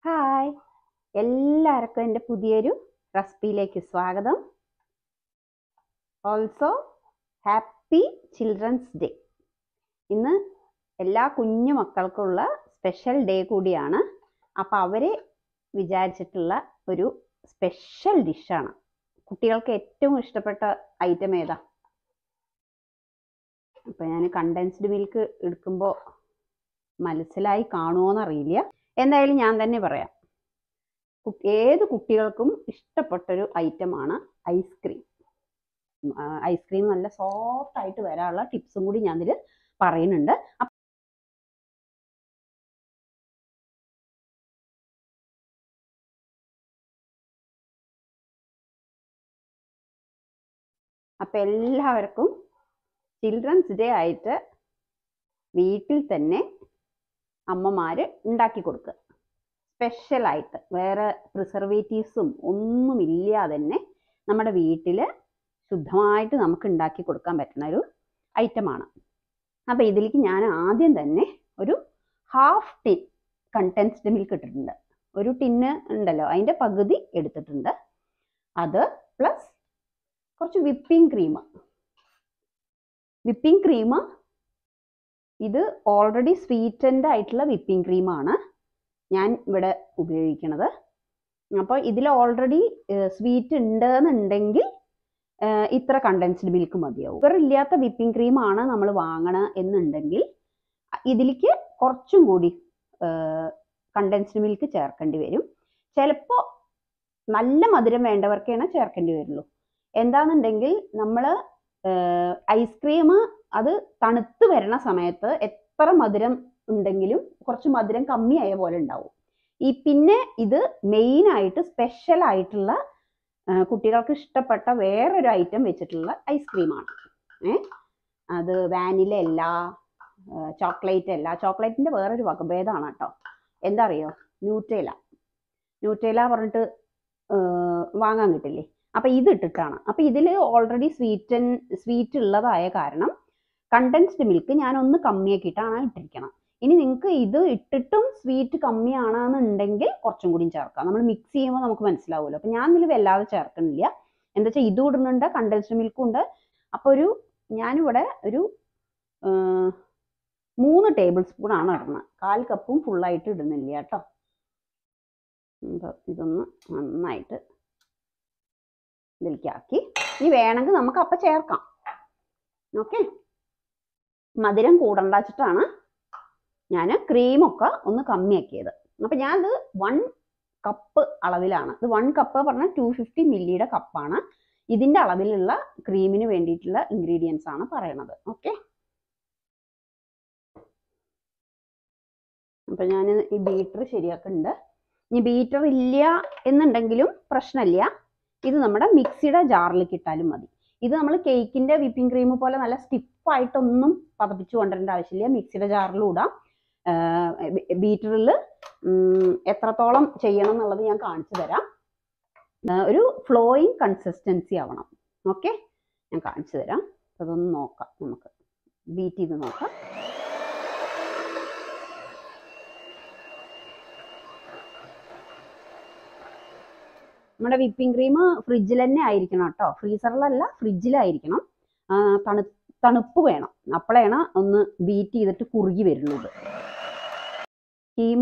hi എല്ലാവർക്കും എൻ്റെ പുതിയൊരു റെസിപ്പിയിലേക്ക് സ്വാഗതം ഓൾസോ ഹാപ്പി ചിൽഡ്രൻസ് ഡേ ഇന്ന് എല്ലാ കുഞ്ഞു മക്കൾക്കുള്ള സ്പെഷ്യൽ ഡേ കൂടിയാണ് അപ്പോൾ അവരെ വിചാരിച്ചിട്ടുള്ള ഒരു സ്പെഷ്യൽ ഡിഷാണ് കുട്ടികൾക്ക് ഏറ്റവും ഇഷ്ടപ്പെട്ട ഐറ്റം ഏതാ അപ്പോൾ ഞാൻ കണ്ടൻസ്ഡ് മിൽക്ക് എടുക്കുമ്പോൾ മനസ്സിലായി കാണുമോയെന്നറിയില്ല എന്തായാലും ഞാൻ തന്നെ പറയാം കു- ഏത് കുട്ടികൾക്കും ഇഷ്ടപ്പെട്ടൊരു ഐറ്റമാണ് ഐസ്ക്രീം ഐസ്ക്രീം നല്ല സോഫ്റ്റ് ആയിട്ട് വരാനുള്ള ടിപ്സും കൂടി ഞാൻ ഇതിൽ പറയുന്നുണ്ട് അപ്പ- അപ്പൊ എല്ലാവർക്കും ചിൽഡ്രൻസ് ഡേ ആയിട്ട് വീട്ടിൽ തന്നെ അമ്മമാര് ഉണ്ടാക്കി കൊടുക്കുക സ്പെഷ്യലായിട്ട് വേറെ പ്രിസർവേറ്റീവ്സും ഒന്നും ഇല്ലാതെ തന്നെ നമ്മുടെ വീട്ടിൽ ശുദ്ധമായിട്ട് നമുക്ക് ഉണ്ടാക്കി കൊടുക്കാൻ പറ്റുന്ന ഒരു ഐറ്റമാണ് അപ്പോൾ ഇതിലേക്ക് ഞാൻ ആദ്യം തന്നെ ഒരു ഹാഫ് ടിൻ കണ്ടൻസ്ഡ് മിൽക്ക് ഇട്ടിട്ടുണ്ട് ഒരു ടിന്ന് ഉണ്ടല്ലോ അതിൻ്റെ പകുതി എടുത്തിട്ടുണ്ട് അത് പ്ലസ് കുറച്ച് വിപ്പിംഗ് ക്രീം വിപ്പിംഗ് ക്രീം ഇത് ഓൾറെഡി സ്വീറ്റൻഡ് ആയിട്ടുള്ള വിപ്പിംഗ് ക്രീമാണ് ഞാൻ ഇവിടെ ഉപയോഗിക്കുന്നത് അപ്പോൾ ഇതിൽ ഓൾറെഡി സ്വീറ്റ് ഉണ്ട് എന്നുണ്ടെങ്കിൽ ഏഹ് ഇത്ര കണ്ടൻസ്ഡ് മിൽക്ക് മതിയാവും ഷുഗർ ഇല്ലാത്ത വിപ്പിംഗ് ക്രീമാണ് നമ്മൾ വാങ്ങണ എന്നുണ്ടെങ്കിൽ ഇതിലേക്ക് കുറച്ചും കൂടി കണ്ടൻസ്ഡ് മിൽക്ക് ചേർക്കേണ്ടി വരും ചിലപ്പോൾ നല്ല മധുരം വേണ്ടവർക്കാണ് ചേർക്കേണ്ടി വരുള്ളൂ എന്താണെന്നുണ്ടെങ്കിൽ നമ്മൾ ഐസ്ക്രീം അത് തണുത്ത് വരണ സമയത്ത് എത്ര മധുരം ഉണ്ടെങ്കിലും കുറച്ച് മധുരം കമ്മിയായ പോലെ ഉണ്ടാവും ഈ പിന്നെ ഇത് മെയിൻ ആയിട്ട് സ്പെഷ്യൽ ആയിട്ടുള്ള ആ, കുട്ടികൾക്ക് ഇഷ്ടപ്പെട്ട വേറൊരു ഐറ്റം വെച്ചിട്ടുള്ള ഐസ്ക്രീമാണ് ഏ അത് വാനില അല്ല ചോക്ലേറ്റ് അല്ല ചോക്ലേറ്റിന്റെ വേറൊരു വകഭേദമാണ് കേട്ടോ എന്താ അറിയോ ന്യൂട്രേല ന്യൂട്രേല പറഞ്ഞിട്ട് ആ, വാങ്ങാൻ കിട്ടില്ലേ അപ്പൊ ഇത് ഇട്ടിട്ടാണ് അപ്പൊ ഇതിൽ ഓൾറെഡി സ്വീറ്റൻ സ്വീറ്റ് ഉള്ളതായ കാരണം കണ്ടൻസ്ഡ് മിൽക്ക് ഞാൻ ഒന്ന് കമ്മിയാക്കിയിട്ടാണ് ഇട്ടിരിക്കണം ഇനി നിങ്ങൾക്ക് ഇത് ഇട്ടിട്ടും സ്വീറ്റ് കമ്മിയാണെന്നുണ്ടെങ്കിൽ കുറച്ചും കൂടി ചേർക്കാം നമ്മൾ മിക്സ് ചെയ്യുമ്പോൾ നമുക്ക് മനസ്സിലാവുമല്ലോ അപ്പം ഞാൻ ഇതിൽ വല്ലാതെ ചേർക്കണില്ല എന്താ വെച്ചാൽ ഇതും ഇടുന്നുണ്ട് കണ്ടൻസ്ഡ് മിൽക്കും ഉണ്ട് അപ്പോൾ ഒരു ഞാനിവിടെ ഒരു ആ, മൂന്ന് ടേബിൾ സ്പൂൺ ആണ് ഇടുന്നത് കാൽ കപ്പും ഫുള്ളായിട്ട് ഇടുന്നില്ല കേട്ടോ അപ്പോൾ ഇതൊന്ന് നന്നായിട്ട് ഇതിലേക്ക് ആക്കി ഇനി വേണമെങ്കിൽ നമുക്ക് അപ്പം ചേർക്കാം ഓക്കെ മധുരം കൂടണ്ട വെച്ചിട്ടാണ് ഞാൻ ക്രീമൊക്കെ ഒന്ന് കമ്മിയാക്കിയത് അപ്പം ഞാനത് വൺ കപ്പ് അളവിലാണ് ഇത് വൺ കപ്പ് പറഞ്ഞാൽ ടു ഫിഫ്റ്റി മില്ലിയുടെ കപ്പാണ് ഇതിൻ്റെ അളവിലുള്ള ക്രീമിന് വേണ്ടിയിട്ടുള്ള ഇൻഗ്രീഡിയൻസ് ആണ് പറയണത് ഓക്കെ അപ്പം ഞാൻ ഈ ബീറ്റർ ശരിയാക്കുന്നുണ്ട് ഇനി ബീറ്റർ ഇല്ല എന്നുണ്ടെങ്കിലും പ്രശ്നമില്ല ഇത് നമ്മുടെ മിക്സിയുടെ ജാറിലേക്ക് ഇട്ടാലും മതി ഇത് നമ്മൾ കേക്കിൻ്റെ വിപ്പിംഗ് ക്രീം പോലെ നല്ല സ്റ്റിഫായിട്ടൊന്നും പതപ്പിച്ച് കൊണ്ടുവരേണ്ട ആവശ്യമില്ല മിക്സിയുടെ ജാറിലും ഇടാം ബീറ്ററിൽ എത്രത്തോളം ചെയ്യണം എന്നുള്ളത് ഞാൻ കാണിച്ചു തരാം ആ, ഒരു ഫ്ലോയിങ് കൺസിസ്റ്റൻസി ആവണം ഓക്കെ ഞാൻ കാണിച്ചു തരാം അതൊന്ന് നോക്കാം നമുക്ക് ബീറ്റ് ചെയ്ത് നോക്കാം നമ്മുടെ വിപ്പിംഗ് ക്രീം ഫ്രിഡ്ജിൽ തന്നെ ആയിരിക്കണം കേട്ടോ ഫ്രീസറിലല്ല ഫ്രിഡ്ജിലായിരിക്കണം ആ, തണു തണുപ്പ് വേണം അപ്പോഴാണ് ഒന്ന് ബീറ്റ് ചെയ്തിട്ട് കുറുകി വരുന്നത് ക്രീം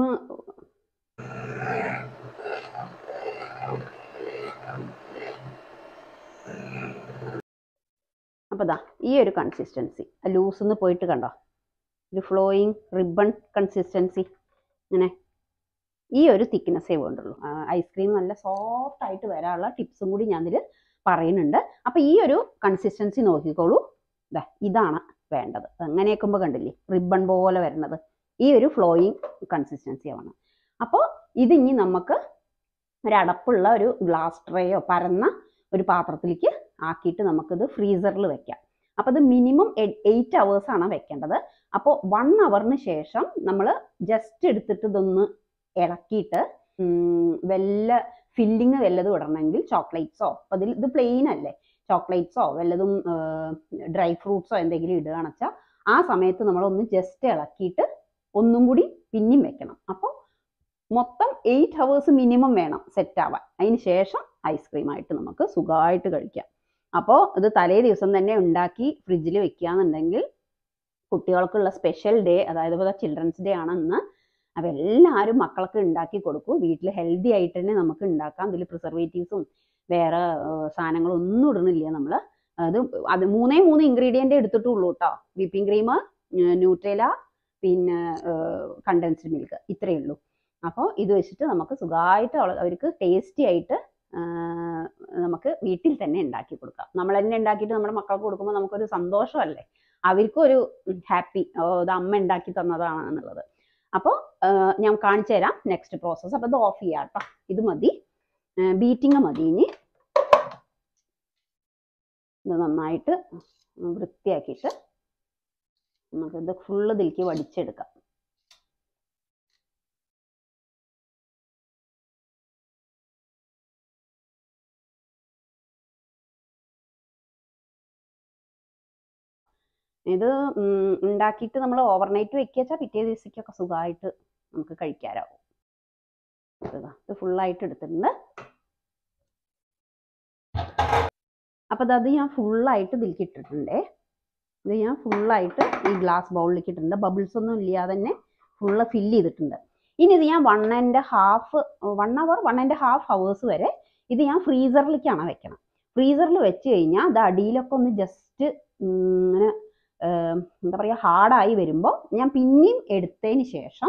അപ്പോൾ ദാ ഈ ഒരു കൺസിസ്റ്റൻസി ലൂസിന്ന് പോയിട്ട് കണ്ടോ ഒരു ഫ്ലോയിങ് റിബൺ കൺസിസ്റ്റൻസി ഇങ്ങനെ ഈ ഒരു തിക്നെസ്സേ വേണ്ടുള്ളൂ ഐസ്ക്രീം നല്ല സോഫ്റ്റ് ആയിട്ട് വരാനുള്ള ടിപ്സും കൂടി ഞാൻ ഇതിൽ പറയുന്നുണ്ട് അപ്പോൾ ഈ ഒരു കൺസിസ്റ്റൻസി നോക്കിക്കോളൂ ദാ ഇതാണ് വേണ്ടത് അങ്ങനെ വെക്കുമ്പോൾ കണ്ടില്ലേ റിബൺ പോലെ വരുന്നത് ഈ ഒരു ഫ്ലോയിങ് കൺസിസ്റ്റൻസി ആണ് അപ്പോൾ ഇതിനി നമുക്ക് ഒരു അടപ്പുള്ള ഒരു ഗ്ലാസ് ട്രേയോ പരന്ന ഒരു പാത്രത്തിലേക്ക് ആക്കിയിട്ട് നമുക്കിത് ഫ്രീസറിൽ വെക്കാം അപ്പോൾ ഇത് മിനിമം എയ്റ്റ് അവേഴ്സ് ആണ് വെക്കേണ്ടത് അപ്പോൾ വൺ അവറിന് ശേഷം നമ്മൾ ജസ്റ്റ് എടുത്തിട്ട് ഇതൊന്ന് ഇളക്കിയിട്ട് ഉം, വല്ല ഫില്ലിങ് വല്ലതും ഇടണമെങ്കിൽ ചോക്ലേറ്റ്സോ അപ്പോൾ ഇതിൽ ഇത് പ്ലെയിൻ അല്ലേ ചോക്ലേറ്റ്സോ വല്ലതും ഡ്രൈ ഫ്രൂട്ട്സോ എന്തെങ്കിലും ഇടുകയാണെന്ന് വെച്ചാൽ ആ സമയത്ത് നമ്മളൊന്ന് ജസ്റ്റ് ഇളക്കിയിട്ട് ഒന്നും കൂടി പിന്നെയും വെക്കണം അപ്പോൾ മൊത്തം എയ്റ്റ് ഹവേഴ്സ് മിനിമം വേണം സെറ്റ് ആവാൻ അതിന് ശേഷം ഐസ്ക്രീം ആയിട്ട് നമുക്ക് സുഖമായിട്ട് കഴിക്കാം അപ്പോൾ ഇത് തലേ ദിവസം തന്നെ ഉണ്ടാക്കി ഫ്രിഡ്ജിൽ വെക്കുകയെന്നുണ്ടെങ്കിൽ കുട്ടികൾക്കുള്ള സ്പെഷ്യൽ ഡേ അതായത് ഇപ്പോൾ ചിൽഡ്രൻസ് ഡേ ആണെന്ന് അപ്പോൾ എല്ലാവരും മക്കൾക്ക് ഉണ്ടാക്കി കൊടുക്കൂ വീട്ടിൽ ഹെൽത്തി ആയിട്ട് തന്നെ നമുക്ക് ഉണ്ടാക്കാം ഇതിൽ പ്രിസർവേറ്റീവ്സും വേറെ സാധനങ്ങളൊന്നും ഇടുന്നില്ല നമ്മൾ അത് അത് മൂന്നേ മൂന്ന് ഇൻഗ്രീഡിയൻ്റ് എടുത്തിട്ടുള്ളൂ കേട്ടോ വിപ്പിംഗ് ക്രീം ന്യൂട്രേല പിന്നെ കണ്ടൻസ്ഡ് മിൽക്ക് ഇത്രയേ ഉള്ളൂ അപ്പോൾ ഇത് വെച്ചിട്ട് നമുക്ക് സുഖമായിട്ട് അവർക്ക് ടേസ്റ്റി ആയിട്ട് നമുക്ക് വീട്ടിൽ തന്നെ ഉണ്ടാക്കി കൊടുക്കാം നമ്മൾ തന്നെ ഉണ്ടാക്കിയിട്ട് നമ്മുടെ മക്കൾക്ക് കൊടുക്കുമ്പോൾ നമുക്കൊരു സന്തോഷമല്ലേ അവർക്കും ഒരു ഹാപ്പി ഇത് അമ്മ ഉണ്ടാക്കി തന്നതാണ് എന്നുള്ളത് അപ്പോൾ ഞാൻ കാണിച്ചു തരാം നെക്സ്റ്റ് പ്രോസസ്സ് അപ്പോൾ ഇത് ഓഫ് ചെയ്യാം കേട്ടോ ഇത് മതി ബീറ്റിംഗ് മതി ഇനി ഇത് നന്നായിട്ട് വൃത്തിയാക്കിയിട്ട് നമുക്കിത് ഫുള്ള് ഇതിലേക്ക് വടിച്ചെടുക്കാം ഇത് ഉണ്ടാക്കിയിട്ട് നമ്മൾ ഓവർനൈറ്റ് വെക്കുക വെച്ചാൽ പിറ്റേ ദിവസത്തേക്കൊക്കെ സുഖമായിട്ട് നമുക്ക് കഴിക്കാനാവും ഇത് ഫുള്ളായിട്ട് എടുത്തിട്ടുണ്ട് അപ്പോൾ അത് ഞാൻ ഫുള്ളായിട്ട് ഇതിലേക്ക് ഇട്ടിട്ടുണ്ടേ ഇത് ഞാൻ ഫുള്ളായിട്ട് ഈ ഗ്ലാസ് ബൗളിലേക്ക് ഇട്ടിട്ടുണ്ട് ബബിൾസ് ഒന്നും ഇല്ലാതെ തന്നെ ഫുള്ള് ഫില്ല് ചെയ്തിട്ടുണ്ട് ഇനി ഇത് ഞാൻ one and half one hour one and half hours വരെ ഇത് ഞാൻ ഫ്രീസറിലേക്കാണ് വെക്കണം ഫ്രീസറിൽ വെച്ച് കഴിഞ്ഞാൽ അത് അടിയിലൊക്കെ ഒന്ന് ജസ്റ്റ് ഇങ്ങനെ എന്താ പറയുക ഹാർഡായി വരുമ്പോൾ ഞാൻ പിന്നെയും എടുത്തതിന് ശേഷം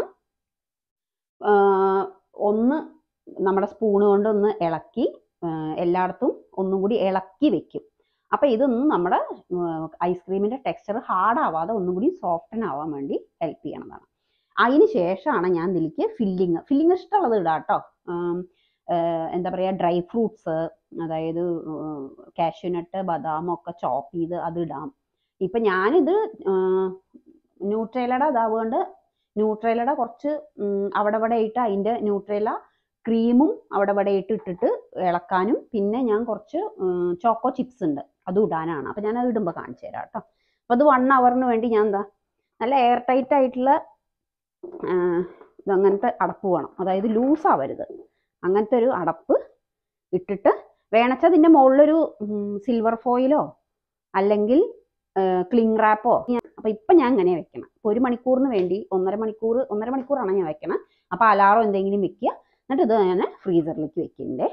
ഒന്ന് നമ്മുടെ സ്പൂണ് കൊണ്ട് ഒന്ന് ഇളക്കി എല്ലായിടത്തും ഒന്നും കൂടി ഇളക്കി വെക്കും അപ്പോൾ ഇതൊന്നും നമ്മുടെ ഐസ്ക്രീമിൻ്റെ ടെക്സ്ചർ ഹാർഡ് ആവാതെ ഒന്നും കൂടി സോഫ്റ്റൻ ആവാൻ വേണ്ടി ഹെൽപ്പ് ചെയ്യണതാണ് അതിന് ശേഷമാണ് ഞാൻ ഇതിലേക്ക് ഫില്ലിങ് ഫില്ലിങ് ഇഷ്ടമുള്ളത് ഇടാം കേട്ടോ എന്താ പറയുക ഡ്രൈ ഫ്രൂട്ട്സ് അതായത് കാഷ്യൂനട്ട് ബദാം ഒക്കെ ചോപ്പ് ചെയ്ത് അത് ഇടാം ഇപ്പം ഞാനിത് ന്യൂട്രേലയുടെ ഇതാവുകൊണ്ട് ന്യൂട്രേലയുടെ കുറച്ച് അവിടെ ഇവിടെ ആയിട്ട് അതിൻ്റെ ന്യൂട്രേല ക്രീമും അവിടെ ഇവിടെ ആയിട്ട് ഇട്ടിട്ട് ഇളക്കാനും പിന്നെ ഞാൻ കുറച്ച് ചോക്കോ ചിപ്സ് ഉണ്ട് അതും ഇടാനാണ് അപ്പം ഞാൻ അത് ഇടുമ്പോൾ കാണിച്ചു തരാം കേട്ടോ അപ്പോൾ അത് വൺ അവറിന് വേണ്ടി ഞാൻ എന്താ നല്ല എയർ ടൈറ്റ് ആയിട്ടുള്ള അങ്ങനത്തെ അടപ്പ് വേണം അതായത് ലൂസ് ആവരുത് അങ്ങനത്തെ ഒരു അടപ്പ് ഇട്ടിട്ട് വേണച്ചാൽ അതിൻ്റെ മുകളിലൊരു സിൽവർ ഫോയിലോ അല്ലെങ്കിൽ ക്ലിങ് റാപ്പോ അപ്പോൾ ഇപ്പം ഞാൻ അങ്ങനെ വെക്കണം ഇപ്പോൾ ഒരു മണിക്കൂറിന് വേണ്ടി ഒന്നര മണിക്കൂർ ഒന്നര മണിക്കൂറാണ് ഞാൻ വെക്കണം അപ്പോൾ അലാറോ എന്തെങ്കിലും വെക്കുക എന്നിട്ട് ഇത് ഞാൻ ഫ്രീസറിലേക്ക് വെക്കുന്നുണ്ടേ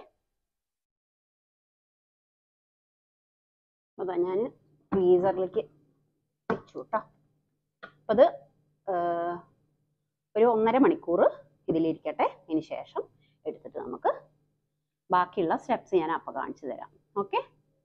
അതാ ഞാൻ ഫ്രീസറിലേക്ക് വെച്ചു കേട്ടോ അപ്പോൾ അത് ഒരു ഒന്നര മണിക്കൂർ ഇതിലിരിക്കട്ടെ അതിന് ശേഷം എടുത്തിട്ട് നമുക്ക് ബാക്കിയുള്ള സ്റ്റെപ്സ് ഞാൻ അപ്പോൾ കാണിച്ചു തരാം ഓക്കെ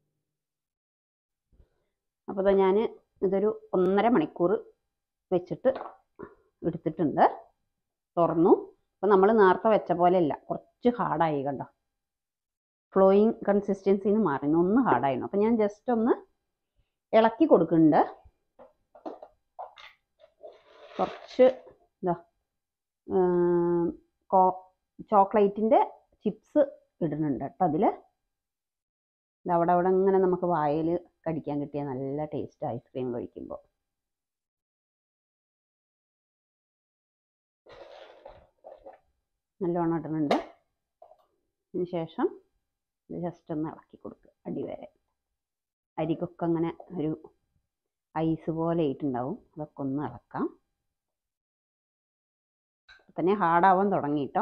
അപ്പോൾ ഞാൻ ഇതൊരു ഒന്നര മണിക്കൂർ വെച്ചിട്ട് എടുത്തിട്ടുണ്ട് തുറന്നു അപ്പോൾ നമ്മൾ നേരത്തെ വെച്ച പോലെ അല്ല കുറച്ച് ഹാർഡായി കണ്ടോ ഫ്ലോയിങ് കൺസിസ്റ്റൻസിന്ന് മാറി ഒന്ന് ഹാർഡായിരുന്നു അപ്പോൾ ഞാൻ ജസ്റ്റ് ഒന്ന് ഇളക്കി കൊടുക്കുന്നുണ്ട് കുറച്ച് ഇതാ ചോക്ലേറ്റിൻ്റെ ചിപ്സ് ഇടുന്നുണ്ട് കേട്ടോ അതിൽ അവിടെ അവിടെ ഇങ്ങനെ നമുക്ക് വായിൽ കടിക്കാൻ കിട്ടിയ നല്ല ടേസ്റ്റ് ഐസ്ക്രീം കഴിക്കുമ്പോൾ നല്ലോണം ഇടുന്നുണ്ട് അതിന് ശേഷം ഇത് ജസ്റ്റ് ഒന്ന് ഇളക്കി കൊടുക്കുക അടിവരെ അരിക്കൊക്കെ അങ്ങനെ ഒരു ഐസ് പോലെ ആയിട്ടുണ്ടാവും അതൊക്കെ ഒന്ന് ഇളക്കാം തന്നെ ഹാർഡാവാൻ തുടങ്ങി കേട്ടോ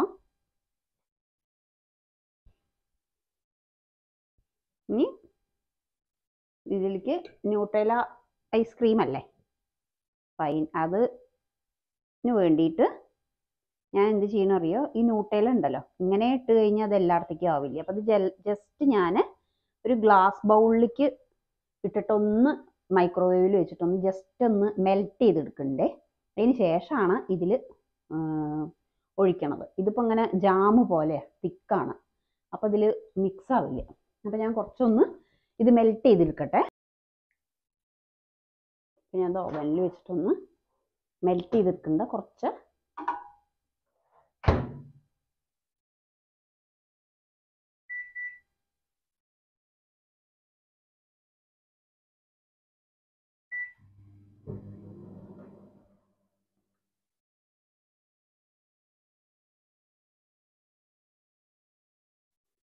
ഇനി ഇതിലേക്ക് ന്യൂട്രല ഐസ്ക്രീം അല്ലേ ഫൈൻ അതിന് വേണ്ടിയിട്ട് ഞാൻ എന്ത് ചെയ്യണറിയോ ഈ ന്യൂട്ടേല ഉണ്ടല്ലോ ഇങ്ങനെ ഇട്ട് കഴിഞ്ഞാൽ അത് എല്ലായിടത്തേക്കും ആവില്ല അപ്പം അത് ജസ്റ്റ് ഞാൻ ഒരു ഗ്ലാസ് ബൗളിലേക്ക് ഇട്ടിട്ടൊന്ന് മൈക്രോവേവിൽ വെച്ചിട്ടൊന്ന് ജസ്റ്റ് ഒന്ന് മെൽറ്റ് ചെയ്തെടുക്കണ്ടേ അതിന് ശേഷമാണ് ഇതിൽ ഒഴിക്കണത് ഇതിപ്പോൾ ഇങ്ങനെ ജാമ് പോലെ തിക്കാണ് അപ്പോൾ ഇതിൽ മിക്സ് ആവില്ല അപ്പോൾ ഞാൻ കുറച്ചൊന്ന് ഇത് മെൽറ്റ് ചെയ്തെടുക്കട്ടെ പിന്നെ ഞാൻ ഓവനിൽ വെച്ചിട്ടൊന്ന് മെൽറ്റ് ചെയ്തെടുക്കേണ്ട കുറച്ച്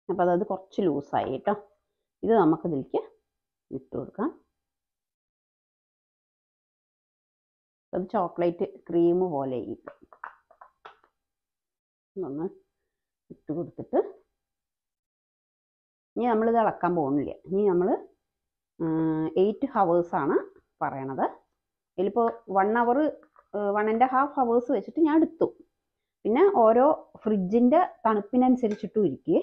അപ്പോൾ അതത് കുറച്ച് ലൂസായി കേട്ടോ ഇത് നമുക്ക് ഇതിലേക്ക് ഇട്ട് കൊടുക്കാം അത് ചോക്ലേറ്റ് ക്രീം പോലെ ഇട്ട് ഒന്ന് ഇട്ട് കൊടുത്തിട്ട് ഇനി നമ്മളിത് ഇളക്കാൻ പോകുന്നില്ല ഇനി നമ്മൾ എയ്റ്റ് ഹവേഴ്സാണ് പറയണത് ഇതിലിപ്പോൾ one hour one and half hours വെച്ചിട്ട് ഞാൻ എടുത്തു പിന്നെ ഓരോ ഫ്രിഡ്ജിൻ്റെ തണുപ്പിനനുസരിച്ചിട്ടും ഇരിക്കേ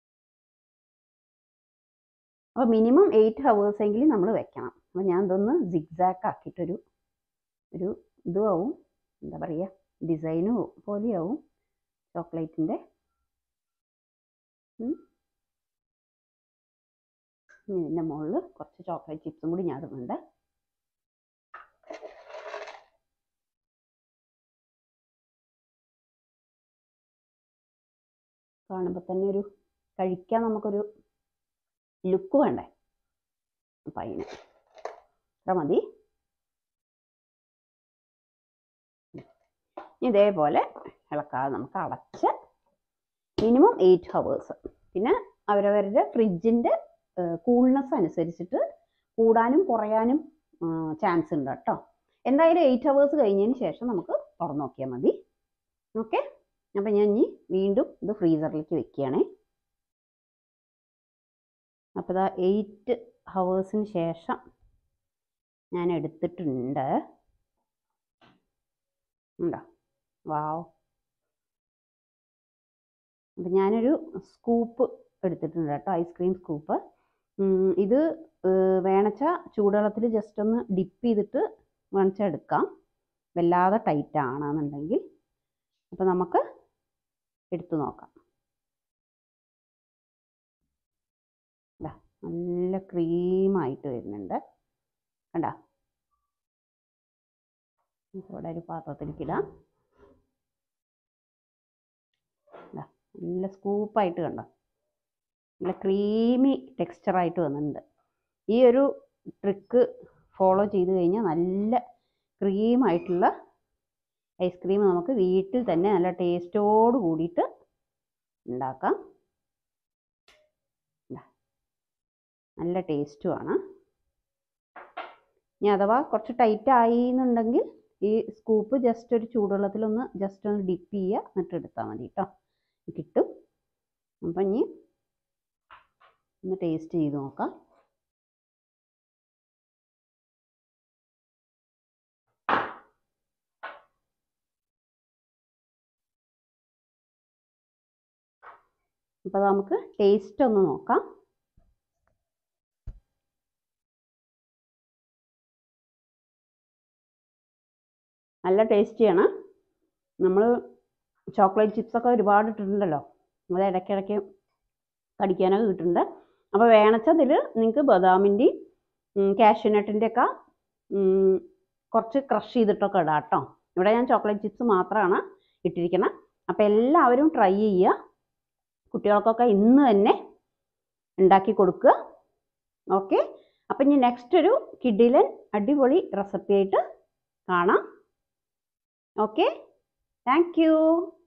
അപ്പോൾ മിനിമം എയ്റ്റ് ഹവേഴ്സ് എങ്കിലും നമ്മൾ വെക്കണം അപ്പോൾ ഞാൻ ഇതൊന്ന് സിഗ്സാക്ക് ആക്കിയിട്ടൊരു ഒരു ഇതും ആവും എന്താ പറയുക ഡിസൈനും പോലെയാവും ചോക്ലേറ്റിൻ്റെ ഇതിൻ്റെ മുകളിൽ കുറച്ച് ചോക്ലേറ്റ് ചിപ്സും കൂടി ഞാൻ ഇടുന്നുണ്ട് കാണുമ്പോൾ തന്നെ ഒരു കഴിക്കാൻ നമുക്കൊരു ലുക്ക് വേണ്ടേ അപ്പം അതിന് ഇത്ര മതി ഇതേപോലെ ഇളക്കാതെ നമുക്ക് അടച്ച് മിനിമം എയ്റ്റ് ഹവേഴ്സ് പിന്നെ അവരവരുടെ ഫ്രിഡ്ജിൻ്റെ കൂൾനെസ് അനുസരിച്ചിട്ട് കൂടാനും കുറയാനും ചാൻസ് ഉണ്ട് കേട്ടോ എന്തായാലും എയ്റ്റ് ഹവേഴ്സ് കഴിഞ്ഞതിന് ശേഷം നമുക്ക് തുറന്നു നോക്കിയാൽ മതി ഓക്കെ അപ്പം ഞാൻ ഇനി വീണ്ടും ഇത് ഫ്രീസറിലേക്ക് വെക്കുകയാണേ അപ്പോൾ ഇതാ എയ്റ്റ് ഹവേഴ്സിന് ശേഷം ഞാൻ എടുത്തിട്ടുണ്ട് ഉണ്ടോ വാവ് അപ്പം ഞാനൊരു സ്കൂപ്പ് എടുത്തിട്ടുണ്ട് കേട്ടോ ഐസ്ക്രീം സ്കൂപ്പ് ഇത് വേണച്ച ചൂടുവെള്ളത്തിൽ ജസ്റ്റ് ഒന്ന് ഡിപ്പ് ചെയ്തിട്ട് വേണച്ചാൽ എടുക്കാം വല്ലാതെ ടൈറ്റ് ആണെന്നുണ്ടെങ്കിൽ അപ്പം നമുക്ക് എടുത്തു നോക്കാം നല്ല ക്രീമായിട്ട് വരുന്നുണ്ട് കണ്ട ഇവിടെ ഒരു പാത്രത്തിലേക്ക് ഇടാം നല്ല സ്കൂപ്പായിട്ട് കണ്ടോ നല്ല ക്രീമി ടെക്സ്ചറായിട്ട് വന്നിട്ടുണ്ട് ഈ ഒരു ട്രിക്ക് ഫോളോ ചെയ്ത് കഴിഞ്ഞാൽ നല്ല ക്രീമായിട്ടുള്ള ഐസ്ക്രീം നമുക്ക് വീട്ടിൽ തന്നെ നല്ല ടേസ്റ്റോട് കൂടിയിട്ട് ഉണ്ടാക്കാം നല്ല ടേസ്റ്റുമാണ് ഇനി അഥവാ കുറച്ച് ടൈറ്റ് ആയി എന്നുണ്ടെങ്കിൽ ഈ സ്കൂപ്പ് ജസ്റ്റ് ഒരു ചൂടുവെള്ളത്തിലൊന്ന് ജസ്റ്റ് ഒന്ന് ഡിപ്പ് ചെയ്യുക എന്നിട്ട് എടുത്താൽ മതി കേട്ടോ കിട്ടും അപ്പം ഇനി ഒന്ന് ടേസ്റ്റ് ചെയ്ത് നോക്കാം അപ്പോൾ നമുക്ക് ടേസ്റ്റ് ഒന്ന് നോക്കാം നല്ല ടേസ്റ്റിയാണ് നമ്മൾ ചോക്ലേറ്റ് ചിപ്സൊക്കെ ഒരുപാട് ഇട്ടിട്ടുണ്ടല്ലോ അത് ഇടയ്ക്കിടയ്ക്ക് കടിക്കാനൊക്കെ കിട്ടുന്നുണ്ട് അപ്പോൾ വേണച്ചതിൽ നിങ്ങൾക്ക് ബദാമിൻ്റെയും കാഷ്യൂനട്ടിൻ്റെ ഒക്കെ കുറച്ച് ക്രഷ് ചെയ്തിട്ടൊക്കെ ഇടാം കേട്ടോ ഇവിടെ ഞാൻ ചോക്ലേറ്റ് ചിപ്സ് മാത്രമാണ് ഇട്ടിരിക്കുന്നത് അപ്പോൾ എല്ലാവരും ട്രൈ ചെയ്യുക കുട്ടികൾക്കൊക്കെ ഇന്ന് തന്നെ ഉണ്ടാക്കി കൊടുക്കുക ഓക്കെ അപ്പം ഇനി നെക്സ്റ്റ് ഒരു കിഡിലൻ അടിപൊളി റെസിപ്പി ആയിട്ട് കാണാം ഓക്കെ താങ്ക് യു